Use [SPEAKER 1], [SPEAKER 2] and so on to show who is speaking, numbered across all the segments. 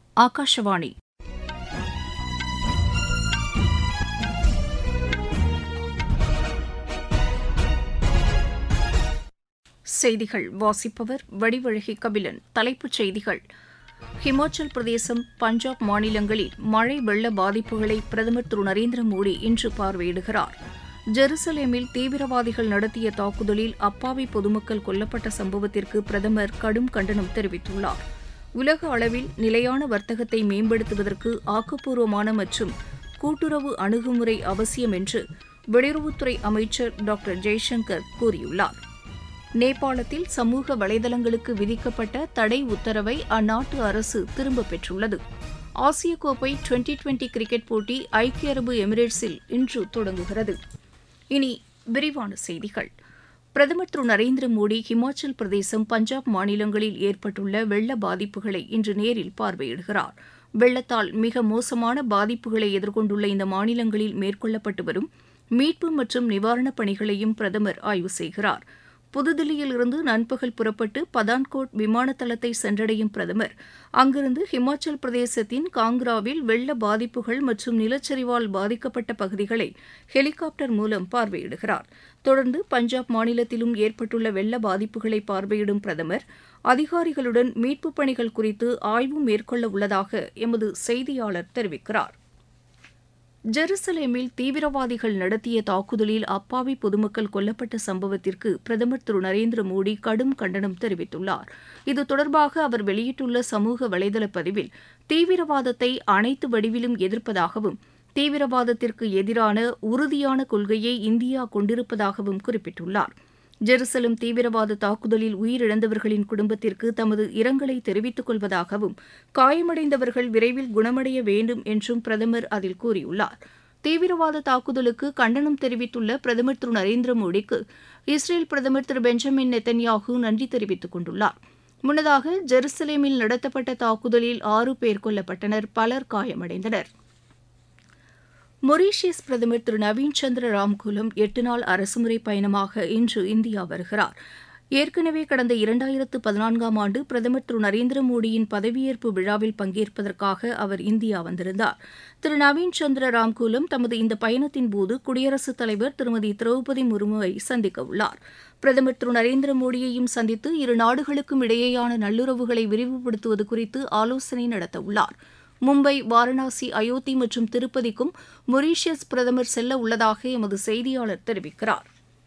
[SPEAKER 1] ஆகாஷவாணி செய்திகள் வாசிப்பவர் வடிவழகி கபிலன் தலைப்புச் செய்திகள் ஹிமாச்சல் பிரதேசம் பஞ்சாப் மாநிலங்களில் மழை வெள்ள பாதிப்புகளை பிரதமர் திரு நரேந்திர மோடி இன்று பார்வையிடுகிறார் ஜெருசலேமில் தீவிரவாதிகள் நடத்திய தாக்குதலில் அப்பாவி பொதுமக்கள் கொல்லப்பட்ட சம்பவத்திற்கு பிரதமர் கடும் கண்டனம் தெரிவித்துள்ளார் உலக அளவில் நிலையான வர்த்தகத்தை மேம்படுத்துவதற்கு ஆக்கப்பூர்வமான மற்றும் கூட்டுறவு அணுகுமுறை அவசியம் என்று வெளியுறவுத்துறை அமைச்சர் டாக்டர் ஜெய்சங்கர் கூறியுள்ளார் நேபாளத்தில் சமூக வலைதளங்களுக்கு விதிக்கப்பட்ட தடை உத்தரவை அந்நாட்டு அரசு திரும்பப் பெற்றுள்ளது ஆசிய கோப்பை டுவெண்டி டுவெண்டி கிரிக்கெட் போட்டி ஐக்கிய அரபு எமிரேட்ஸில் இன்று தொடங்குகிறது இனி விரிவான செய்திகள் பிரதமர் திரு நரேந்திர மோடி ஹிமாச்சல் பிரதேசம் பஞ்சாப் மாநிலங்களில் ஏற்பட்டுள்ள வெள்ள பாதிப்புகளை இன்று நேரில் பார்வையிடுகிறார் வெள்ளத்தால் மிக மோசமான பாதிப்புகளை எதிர்கொண்டுள்ள இந்த மாநிலங்களில் மேற்கொள்ளப்பட்டு வரும் மீட்பு மற்றும் நிவாரணப் பணிகளையும் பிரதமர் ஆய்வு செய்கிறார் புதுதில்லியில் இருந்து நண்பகல் புறப்பட்டு பதான்கோட் விமான தளத்தை சென்றடையும் பிரதமர் அங்கிருந்து ஹிமாச்சல் பிரதேசத்தின் காங்க்ராவில் வெள்ள பாதிப்புகள் மற்றும் நிலச்சரிவால் பாதிக்கப்பட்ட பகுதிகளை ஹெலிகாப்டர் மூலம் பார்வையிடுகிறார் தொடர்ந்து பஞ்சாப் மாநிலத்திலும் ஏற்பட்டுள்ள வெள்ள பாதிப்புகளை பார்வையிடும் பிரதமர் அதிகாரிகளுடன் மீட்புப் பணிகள் குறித்து ஆய்வு மேற்கொள்ள உள்ளதாக எமது செய்தியாளர் தெரிவிக்கிறார் ஜெருசலேமில் தீவிரவாதிகள் நடத்திய தாக்குதலில் அப்பாவி பொதுமக்கள் கொல்லப்பட்ட சம்பவத்திற்கு பிரதமர் திரு நரேந்திர மோடி கடும் கண்டனம் தெரிவித்துள்ளார் இது தொடர்பாக அவர் வெளியிட்டுள்ள சமூக வலைதள பதிவில் தீவிரவாதத்தை அனைத்து வடிவிலும் எதிர்ப்பதாகவும் தீவிரவாதத்திற்கு எதிரான உறுதியான கொள்கையை இந்தியா கொண்டிருப்பதாகவும் குறிப்பிட்டுள்ளார் ஜெருசலம் தீவிரவாத தாக்குதலில் உயிரிழந்தவர்களின் குடும்பத்திற்கு தமது இரங்கலை தெரிவித்துக் கொள்வதாகவும் காயமடைந்தவர்கள் விரைவில் குணமடைய வேண்டும் என்றும் பிரதமர் அதில் கூறியுள்ளார் தீவிரவாத தாக்குதலுக்கு கண்டனம் தெரிவித்துள்ள பிரதமர் திரு நரேந்திர மோடிக்கு இஸ்ரேல் பிரதமர் திரு பெஞ்சமின் நெத்தன்யாகு நன்றி தெரிவித்துக் கொண்டுள்ளார் முன்னதாக ஜெருசலேமில் நடத்தப்பட்ட தாக்குதலில் ஆறு பேர் கொல்லப்பட்டனர் பலர் காயமடைந்தனர் மொரீஷியஸ் பிரதமர் திரு நவீன் சந்திர ராம்குலம் எட்டு நாள் அரசுமுறை பயணமாக இன்று இந்தியா வருகிறார் ஏற்கனவே கடந்த இரண்டாயிரத்து பதினான்காம் ஆண்டு பிரதமர் திரு நரேந்திர மோடியின் பதவியேற்பு விழாவில் பங்கேற்பதற்காக அவர் இந்தியா வந்திருந்தார் திரு நவீன் சந்திர ராம்குலம் தமது இந்த பயணத்தின் போது குடியரசுத் தலைவர் திருமதி திரௌபதி முர்முவை சந்திக்க உள்ளார் பிரதமர் திரு நரேந்திர மோடியையும் சந்தித்து இரு நாடுகளுக்கும் இடையேயான நல்லுறவுகளை விரிவுபடுத்துவது குறித்து ஆலோசனை நடத்த உள்ளார் மும்பை வாரணாசி அயோத்தி மற்றும் திருப்பதிக்கும் மொரீஷியஸ் பிரதமர் செல்ல உள்ளதாக எமது செய்தியாளர் தெரிவிக்கிறார்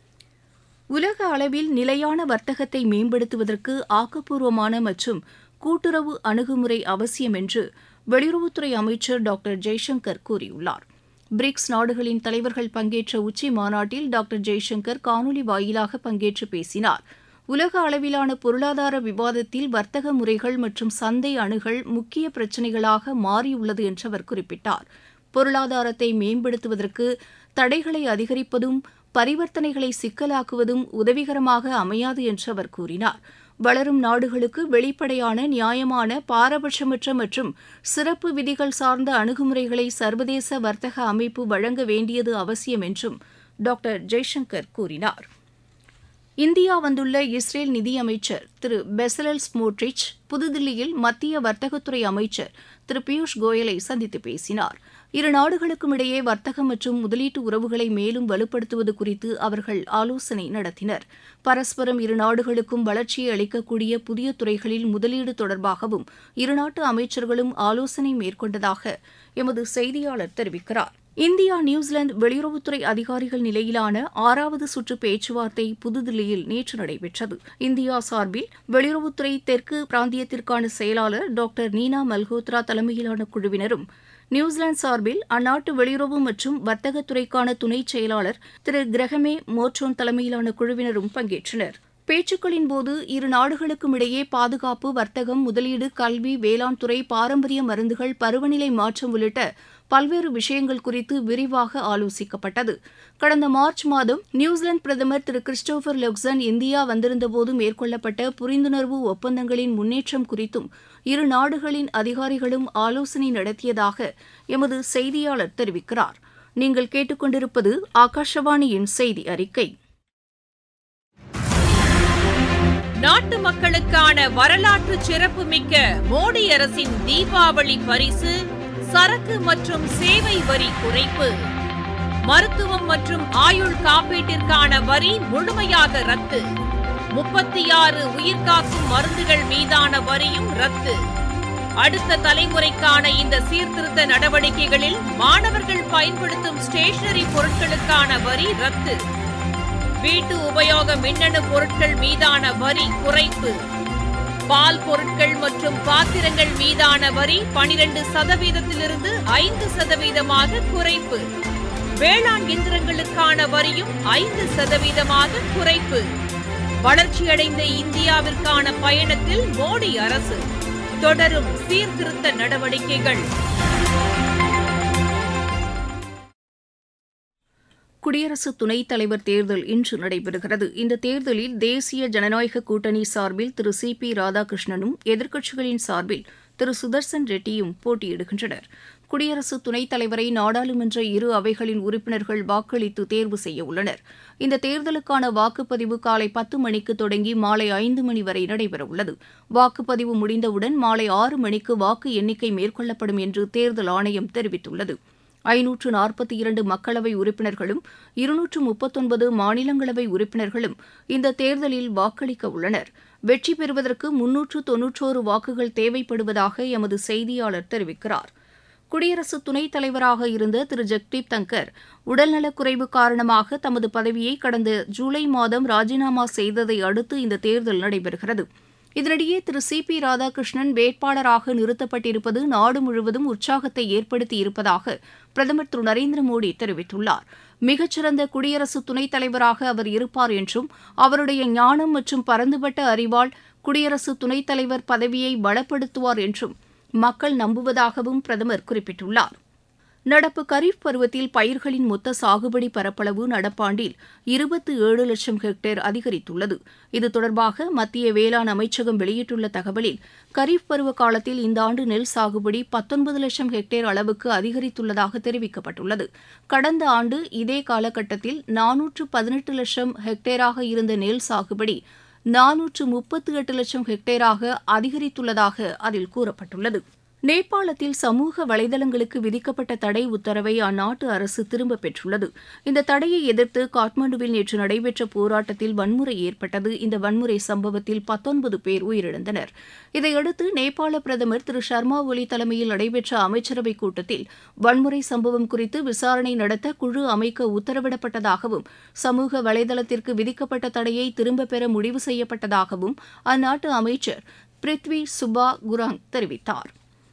[SPEAKER 1] உலக அளவில் நிலையான வர்த்தகத்தை மேம்படுத்துவதற்கு ஆக்கப்பூர்வமான மற்றும் கூட்டுறவு அணுகுமுறை அவசியம் என்று வெளியுறவுத்துறை அமைச்சர் டாக்டர் ஜெய்சங்கர் கூறியுள்ளார் பிரிக்ஸ் நாடுகளின் தலைவர்கள் பங்கேற்ற உச்சி மாநாட்டில் டாக்டர் ஜெய்சங்கர் காணொலி வாயிலாக பங்கேற்று பேசினார் உலக அளவிலான பொருளாதார விவாதத்தில் வர்த்தக முறைகள் மற்றும் சந்தை அணுகல் முக்கிய பிரச்சினைகளாக மாறியுள்ளது என்று அவர் குறிப்பிட்டார் பொருளாதாரத்தை மேம்படுத்துவதற்கு தடைகளை அதிகரிப்பதும் பரிவர்த்தனைகளை சிக்கலாக்குவதும் உதவிகரமாக அமையாது என்று அவர் கூறினார் வளரும் நாடுகளுக்கு வெளிப்படையான நியாயமான பாரபட்சமற்ற மற்றும் சிறப்பு விதிகள் சார்ந்த அணுகுமுறைகளை சர்வதேச வர்த்தக அமைப்பு வழங்க வேண்டியது அவசியம் என்றும் டாக்டர் ஜெய்சங்கர் கூறினார் இந்தியா வந்துள்ள இஸ்ரேல் நிதியமைச்சர் திரு பெசலல் ஸ்மோட்ரிச் புதுதில்லியில் மத்திய வர்த்தகத்துறை அமைச்சர் திரு பியூஷ் கோயலை சந்தித்து பேசினார் இரு நாடுகளுக்கும் இடையே வர்த்தகம் மற்றும் முதலீட்டு உறவுகளை மேலும் வலுப்படுத்துவது குறித்து அவர்கள் ஆலோசனை நடத்தினர் பரஸ்பரம் இரு நாடுகளுக்கும் வளர்ச்சியை அளிக்கக்கூடிய புதிய துறைகளில் முதலீடு தொடர்பாகவும் இருநாட்டு அமைச்சர்களும் ஆலோசனை மேற்கொண்டதாக எமது செய்தியாளர் தெரிவிக்கிறார் இந்தியா நியூசிலாந்து வெளியுறவுத்துறை அதிகாரிகள் நிலையிலான ஆறாவது சுற்று பேச்சுவார்த்தை புதுதில்லியில் நேற்று நடைபெற்றது இந்தியா சார்பில் வெளியுறவுத்துறை தெற்கு பிராந்தியத்திற்கான செயலாளர் டாக்டர் நீனா மல்ஹோத்ரா தலைமையிலான குழுவினரும் நியூசிலாந்து சார்பில் அந்நாட்டு வெளியுறவு மற்றும் வர்த்தகத்துறைக்கான துணை செயலாளர் திரு கிரகமே மோட்ரோன் தலைமையிலான குழுவினரும் பங்கேற்றனர் பேச்சுக்களின் போது இரு நாடுகளுக்கும் இடையே பாதுகாப்பு வர்த்தகம் முதலீடு கல்வி வேளாண் துறை பாரம்பரிய மருந்துகள் பருவநிலை மாற்றம் உள்ளிட்ட பல்வேறு விஷயங்கள் குறித்து விரிவாக ஆலோசிக்கப்பட்டது கடந்த மார்ச் மாதம் நியூசிலாந்து பிரதமர் திரு கிறிஸ்டோபர் லொக்சன் இந்தியா வந்திருந்தபோது மேற்கொள்ளப்பட்ட புரிந்துணர்வு ஒப்பந்தங்களின் முன்னேற்றம் குறித்தும் இரு நாடுகளின் அதிகாரிகளும் ஆலோசனை நடத்தியதாக எமது செய்தியாளர் தெரிவிக்கிறார் நீங்கள் கேட்டுக்கொண்டிருப்பது ஆகாஷவாணியின் செய்தி அறிக்கை
[SPEAKER 2] நாட்டு மக்களுக்கான வரலாற்று சிறப்புமிக்க மோடி அரசின் தீபாவளி பரிசு சரக்கு மற்றும் சேவை வரி குறைப்பு மருத்துவம் மற்றும் ஆயுள் காப்பீட்டிற்கான வரி முழுமையாக ரத்து முப்பத்தி ஆறு உயிர்காக்கும் மருந்துகள் மீதான வரியும் ரத்து அடுத்த தலைமுறைக்கான இந்த சீர்திருத்த நடவடிக்கைகளில் மாணவர்கள் பயன்படுத்தும் ஸ்டேஷனரி பொருட்களுக்கான வரி ரத்து வீட்டு உபயோக மின்னணு பொருட்கள் மீதான வரி குறைப்பு பால் பொருட்கள் மற்றும் பாத்திரங்கள் மீதான வரி பனிரெண்டு சதவீதத்திலிருந்து ஐந்து சதவீதமாக குறைப்பு வேளாண் இயந்திரங்களுக்கான வரியும் ஐந்து சதவீதமாக குறைப்பு வளர்ச்சியடைந்த இந்தியாவிற்கான பயணத்தில் மோடி அரசு தொடரும் சீர்திருத்த நடவடிக்கைகள்
[SPEAKER 1] குடியரசு துணைத் தலைவர் தேர்தல் இன்று நடைபெறுகிறது இந்த தேர்தலில் தேசிய ஜனநாயக கூட்டணி சார்பில் திரு சி பி ராதாகிருஷ்ணனும் எதிர்க்கட்சிகளின் சார்பில் திரு சுதர்சன் ரெட்டியும் போட்டியிடுகின்றனர் குடியரசு துணைத் தலைவரை நாடாளுமன்ற இரு அவைகளின் உறுப்பினர்கள் வாக்களித்து தேர்வு செய்ய உள்ளனர் இந்த தேர்தலுக்கான வாக்குப்பதிவு காலை பத்து மணிக்கு தொடங்கி மாலை ஐந்து மணி வரை நடைபெறவுள்ளது வாக்குப்பதிவு முடிந்தவுடன் மாலை ஆறு மணிக்கு வாக்கு எண்ணிக்கை மேற்கொள்ளப்படும் என்று தேர்தல் ஆணையம் தெரிவித்துள்ளது ஐநூற்று நாற்பத்தி இரண்டு மக்களவை உறுப்பினர்களும் இருநூற்று முப்பத்தொன்பது மாநிலங்களவை உறுப்பினர்களும் இந்த தேர்தலில் வாக்களிக்க உள்ளனர் வெற்றி பெறுவதற்கு முன்னூற்று தொன்னூற்றோரு வாக்குகள் தேவைப்படுவதாக எமது செய்தியாளர் தெரிவிக்கிறார் குடியரசு துணைத் தலைவராக இருந்த திரு ஜெக்தீப் தங்கர் உடல்நலக்குறைவு காரணமாக தமது பதவியை கடந்த ஜூலை மாதம் ராஜினாமா செய்ததை அடுத்து இந்த தேர்தல் நடைபெறுகிறது இதனிடையே திரு சி பி ராதாகிருஷ்ணன் வேட்பாளராக நிறுத்தப்பட்டிருப்பது நாடு முழுவதும் உற்சாகத்தை ஏற்படுத்தி இருப்பதாக பிரதமர் திரு நரேந்திர மோடி தெரிவித்துள்ளார் மிகச்சிறந்த குடியரசு துணைத் தலைவராக அவர் இருப்பார் என்றும் அவருடைய ஞானம் மற்றும் பரந்துபட்ட அறிவால் குடியரசு துணைத் தலைவர் பதவியை பலப்படுத்துவார் என்றும் மக்கள் நம்புவதாகவும் பிரதமர் குறிப்பிட்டுள்ளார் நடப்பு கரீப் பருவத்தில் பயிர்களின் மொத்த சாகுபடி பரப்பளவு நடப்பாண்டில் இருபத்து ஏழு லட்சம் ஹெக்டேர் அதிகரித்துள்ளது இது தொடர்பாக மத்திய வேளாண் அமைச்சகம் வெளியிட்டுள்ள தகவலில் கரீப் பருவ காலத்தில் இந்த ஆண்டு நெல் சாகுபடி பத்தொன்பது லட்சம் ஹெக்டேர் அளவுக்கு அதிகரித்துள்ளதாக தெரிவிக்கப்பட்டுள்ளது கடந்த ஆண்டு இதே காலகட்டத்தில் நானூற்று பதினெட்டு லட்சம் ஹெக்டேராக இருந்த நெல் சாகுபடி நானூற்று முப்பத்து எட்டு லட்சம் ஹெக்டேராக அதிகரித்துள்ளதாக அதில் கூறப்பட்டுள்ளது நேபாளத்தில் சமூக வலைதளங்களுக்கு விதிக்கப்பட்ட தடை உத்தரவை அந்நாட்டு அரசு திரும்பப் பெற்றுள்ளது இந்த தடையை எதிர்த்து காட்மாண்டுவில் நேற்று நடைபெற்ற போராட்டத்தில் வன்முறை ஏற்பட்டது இந்த வன்முறை சம்பவத்தில் பத்தொன்பது பேர் உயிரிழந்தனர் இதையடுத்து நேபாள பிரதமர் திரு சர்மா ஒலி தலைமையில் நடைபெற்ற அமைச்சரவைக் கூட்டத்தில் வன்முறை சம்பவம் குறித்து விசாரணை நடத்த குழு அமைக்க உத்தரவிடப்பட்டதாகவும் சமூக வலைதளத்திற்கு விதிக்கப்பட்ட தடையை திரும்பப் பெற முடிவு செய்யப்பட்டதாகவும் அந்நாட்டு அமைச்சர் பிரித்வி சுபா குராங் தெரிவித்தார்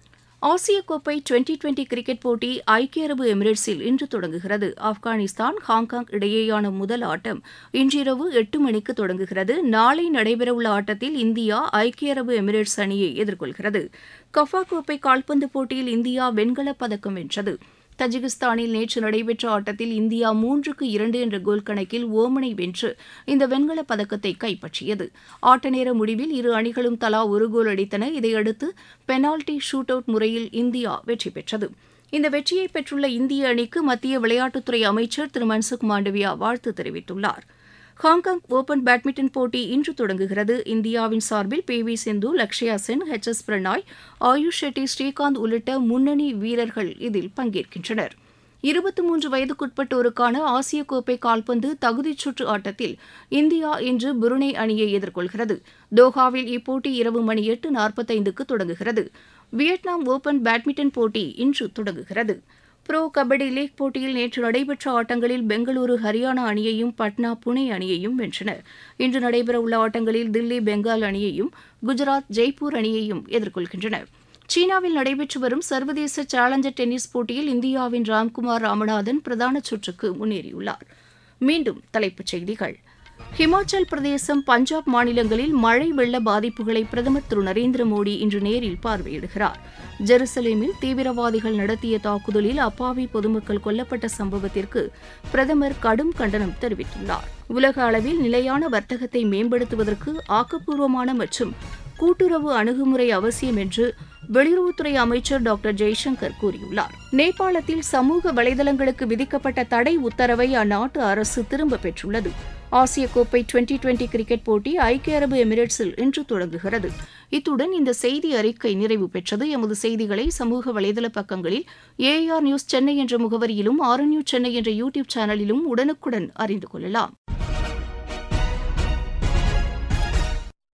[SPEAKER 1] ஆசிய கோப்பை டுவெண்டி டுவெண்டி கிரிக்கெட் போட்டி ஐக்கிய அரபு எமிரேட்ஸில் இன்று தொடங்குகிறது ஆப்கானிஸ்தான் ஹாங்காங் இடையேயான முதல் ஆட்டம் இன்றிரவு எட்டு மணிக்கு தொடங்குகிறது நாளை நடைபெறவுள்ள ஆட்டத்தில் இந்தியா ஐக்கிய அரபு எமிரேட்ஸ் அணியை எதிர்கொள்கிறது கஃபா கோப்பை கால்பந்து போட்டியில் இந்தியா வெண்கலப் பதக்கம் வென்றது தஜிகிஸ்தானில் நேற்று நடைபெற்ற ஆட்டத்தில் இந்தியா மூன்றுக்கு இரண்டு என்ற கோல் கணக்கில் ஓமனை வென்று இந்த வெண்கலப் பதக்கத்தை கைப்பற்றியது ஆட்ட நேர முடிவில் இரு அணிகளும் தலா ஒரு கோல் அடித்தன இதையடுத்து பெனால்டி ஷூட் அவுட் முறையில் இந்தியா வெற்றி பெற்றது இந்த வெற்றியை பெற்றுள்ள இந்திய அணிக்கு மத்திய விளையாட்டுத்துறை அமைச்சர் திரு மன்சுக் மாண்டவியா வாழ்த்து தெரிவித்துள்ளார் ஹாங்காங் ஓபன் பேட்மிண்டன் போட்டி இன்று தொடங்குகிறது இந்தியாவின் சார்பில் P V Sindhu Lakshya Sen H S Prannoy Ayush Shetty Srikanth உள்ளிட்ட முன்னணி வீரர்கள் இதில் பங்கேற்கின்றனர் இருபத்தி மூன்று வயதுக்குட்பட்டோருக்கான ஆசிய கோப்பை கால்பந்து தகுதிச் சுற்று ஆட்டத்தில் இந்தியா இன்று புருனே அணியை எதிர்கொள்கிறது தோஹாவில் இப்போட்டி இரவு மணி எட்டு நாற்பத்தைந்துக்கு தொடங்குகிறது வியட்நாம் ஓபன் பேட்மிண்டன் போட்டி இன்று தொடங்குகிறது புரோ கபடி லீக் போட்டியில் நேற்று நடைபெற்ற ஆட்டங்களில் பெங்களூரு ஹரியானா அணியையும் பட்னா புனே அணியையும் வென்றன இன்று நடைபெறவுள்ள ஆட்டங்களில் தில்லி பெங்கால் அணியையும் குஜராத் ஜெய்ப்பூர் அணியையும் எதிர்கொள்கின்றன சீனாவில் நடைபெற்று வரும் சர்வதேச சேலஞ்சர் டென்னிஸ் போட்டியில் இந்தியாவின் ராம்குமார் ராமநாதன் பிரதான சுற்றுக்கு முன்னேறியுள்ளார் மீண்டும் தலைப்புச் செய்திகள் ஹிமாச்சல் பிரதேசம் பஞ்சாப் மாநிலங்களில் மழை வெள்ள பாதிப்புகளை பிரதமர் திரு நரேந்திர மோடி இன்று நேரில் பார்வையிடுகிறார் ஜெருசலேமில் தீவிரவாதிகள் நடத்திய தாக்குதலில் அப்பாவி பொதுமக்கள் கொல்லப்பட்ட சம்பவத்திற்கு பிரதமர் கடும் கண்டனம் தெரிவித்துள்ளார் உலக அளவில் நிலையான வர்த்தகத்தை மேம்படுத்துவதற்கு ஆக்கப்பூர்வமான மற்றும் கூட்டுறவு அணுகுமுறை அவசியம் என்று வெளியுறவுத்துறை அமைச்சர் டாக்டர் ஜெய்சங்கர் கூறியுள்ளார் நேபாளத்தில் சமூக வலைதளங்களுக்கு விதிக்கப்பட்ட தடை உத்தரவை அந்நாட்டு அரசு திரும்பப் பெற்றுள்ளது ஆசிய கோப்பை டுவெண்டி டுவெண்டி கிரிக்கெட் போட்டி ஐக்கிய அரபு எமிரேட்ஸில் இன்று தொடங்குகிறது இத்துடன் இந்த செய்தி அறிக்கை நிறைவு பெற்றது எமது செய்திகளை சமூக வலைதள பக்கங்களில் ஏஆர் நியூஸ் சென்னை என்ற முகவரியிலும் ஆர் நியூஸ் சென்னை என்ற யூடியூப் சேனலிலும் உடனுக்குடன் அறிந்து கொள்ளலாம்